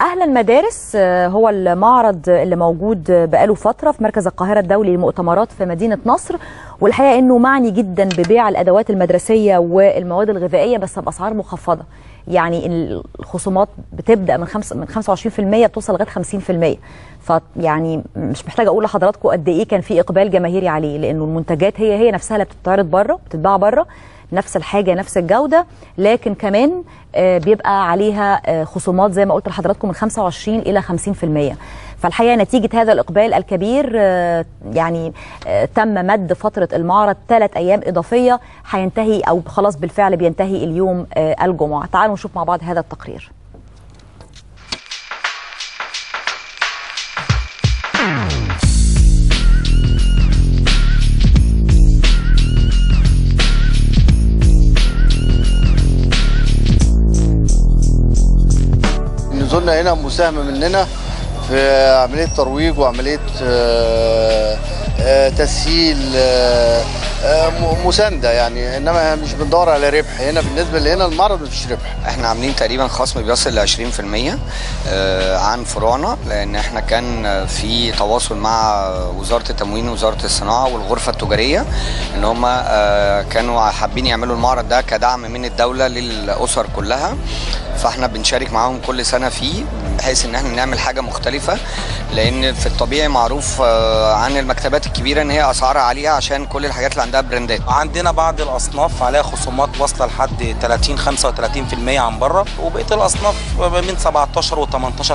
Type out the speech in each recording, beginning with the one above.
أهل المدارس آه، هو المعرض اللي موجود بقاله فترة في مركز القاهرة الدولي للمؤتمرات في مدينة نصر والحقيقة أنه معني جدا ببيع الأدوات المدرسية والمواد الغذائية بس بأسعار مخفضة يعني الخصومات بتبدأ من خمس من 25% بتوصل لغاية 50% فيعني مش محتاجة أقول لحضراتكم قد إيه كان في إقبال جماهيري عليه لأنه المنتجات هي هي نفسها اللي بتتعرض بره بتتباع بره نفس الحاجة نفس الجودة لكن كمان آه، بيبقى عليها آه، خصومات زي ما قلت لحضراتكم من 25 إلى 50% فالحقيقة نتيجة هذا الإقبال الكبير آه، يعني آه، تم مد فترة المعرض ثلاث أيام إضافية هينتهي أو خلاص بالفعل بينتهي اليوم آه، الجمعة تعالوا نشوف مع بعض هذا التقرير نزولنا هنا مساهمة مننا في عملية ترويج وعملية آه، آه، تسهيل آه، آه، م- مساندة يعني انما مش بندور على ربح هنا بالنسبة لهنا المعرض مفيش ربح احنا عاملين تقريبا خصم بيصل ل 20% آه، عن فروعنا لان احنا كان في تواصل مع وزاره التموين ووزاره الصناعه والغرفه التجاريه ان هم كانوا حابين يعملوا المعرض ده كدعم من الدوله للاسر كلها فاحنا بنشارك معاهم كل سنه فيه بحيث ان احنا نعمل حاجه مختلفه لان في الطبيعي معروف آه، عن المكتبات الكبيره ان هي اسعارها عاليه عشان كل الحاجات اللي عندها براندات عندنا بعض الاصناف عليها خصومات واصله لحد 30 35% عن بره وبقيه الاصناف من 17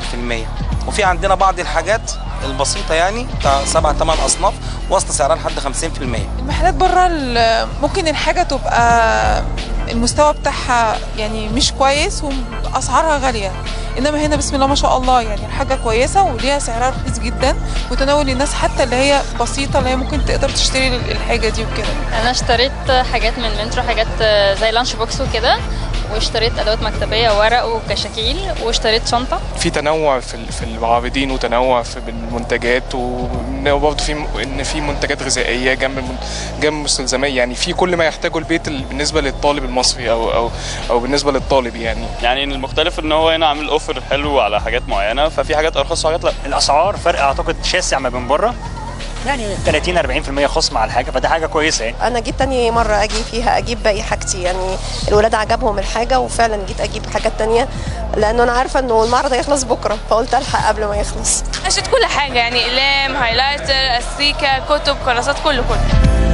و18% وفي عندنا بعض الحاجات البسيطه يعني بتاع سبع ثمان اصناف واصله سعرها لحد 50% المحلات بره ال- ممكن الحاجة تبقى المستوى بتاعها يعني مش كويس واسعارها غالية انما هنا بسم الله ما شاء الله يعني الحاجة كويسة وليها سعرها رخيص جدا متناول الناس حتى اللي هي بسيطة اللي هي ممكن تقدر تشتري الحاجة دي وكده انا اشتريت حاجات من منترو حاجات زي لانش بوكس وكده واشتريت ادوات مكتبيه ورق وكشاكيل واشتريت شنطه في تنوع في ال- في المعارضين وتنوع في المنتجات وبرضه في م- ان في منتجات غذائيه جنب المن- جنب المستلزمات يعني في كل ما يحتاجه البيت ال- بالنسبه للطالب المصري او او او بالنسبه للطالب يعني يعني المختلف ان هو هنا عامل اوفر حلو على حاجات معينه ففي حاجات ارخص وحاجات لا الاسعار فرق اعتقد شاسع ما بين بره يعني 30 40% خصم على الحاجه فده حاجه كويسه يعني انا جيت تاني مره اجي فيها اجيب باقي حاجتي يعني الولاد عجبهم الحاجه وفعلا جيت اجيب حاجات تانية لانه انا عارفه انه المعرض هيخلص بكره فقلت الحق قبل ما يخلص اشتريت كل حاجه يعني اقلام هايلايتر استيكه كتب كراسات كله كله